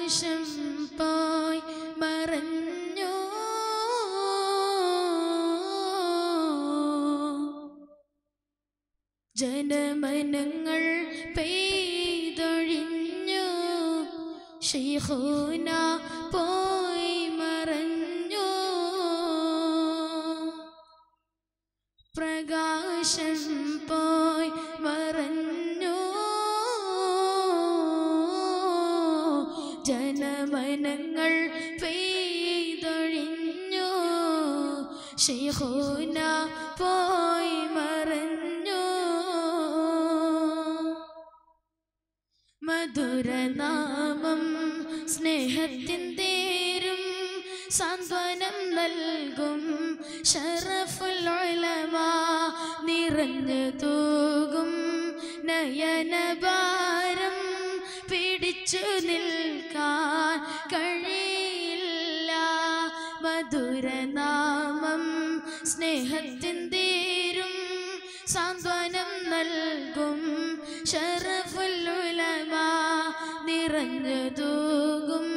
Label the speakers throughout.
Speaker 1: പ്രകാശം പോയി മറഞ്ഞു ജനമനങ്ങൾ പെയ്തൊഴിഞ്ഞു ഷെയ്ഖൂന പോയി മറഞ്ഞു പ്രകാശം പോയി മറഞ്ഞു ജനമനങ്ങൾ പെയ്തൊഴിഞ്ഞു ഷെയ്ഖൂന പോയി മറഞ്ഞു മധുരനാമം സ്നേഹത്തിൻ തേരും സാന്ത്വനം നൽകും ഷറഫുൽ ഉലമ നിറഞ്ഞു തൂകും നയനഭാരം പിടിച്ചു നിൽക്കാൻ കഴിയില്ല മധുരനാമം സ്നേഹത്തിൻ തേരും സാന്ത്വനം നൽകും ഷറഫുൽ ഉലമ നിറഞ്ഞു തൂകും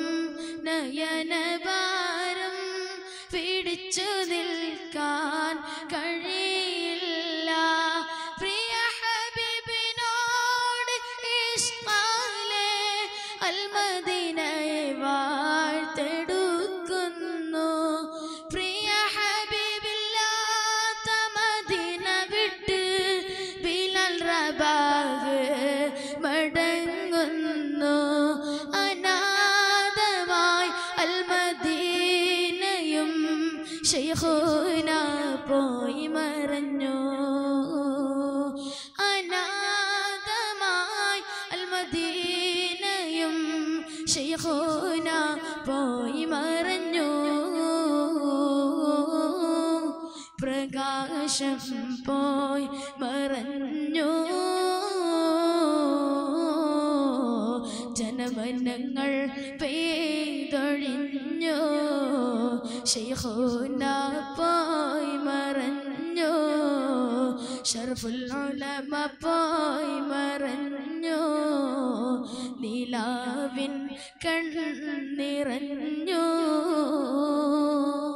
Speaker 1: നയനഭാരം പിടിച്ചു നിൽക്കാൻ കഴിയില്ല പ്രിയ ഹബീബിനോട് ഇഷ്കാലെ അൽമദീനയെ വാഴ്ത്തെടുക്കുന്നു പ്രിയ ഹബീബില്ലാത്ത മദീന വിട്ട് ബിലൽ റബാഗ് മടങ്ങുന്നു അനാഥമായി അൽമദീനയും ഷെയ്ഖൂന പോയി മറഞ്ഞു അനാഥമായി അൽമദീനയും ഷെയ്ഖൂന പോയി മറഞ്ഞു പ്രകാശം പോയി മറഞ്ഞു ജനമനങ്ങൾ പെയ്തൊഴിഞ്ഞു ഷെയ്ഖൂന പോയി മറഞ്ഞു ഷർഫുൽ ഉലമ പോയി മറഞ്ഞു നിലാവിൻ കണ്ണിറഞ്ഞു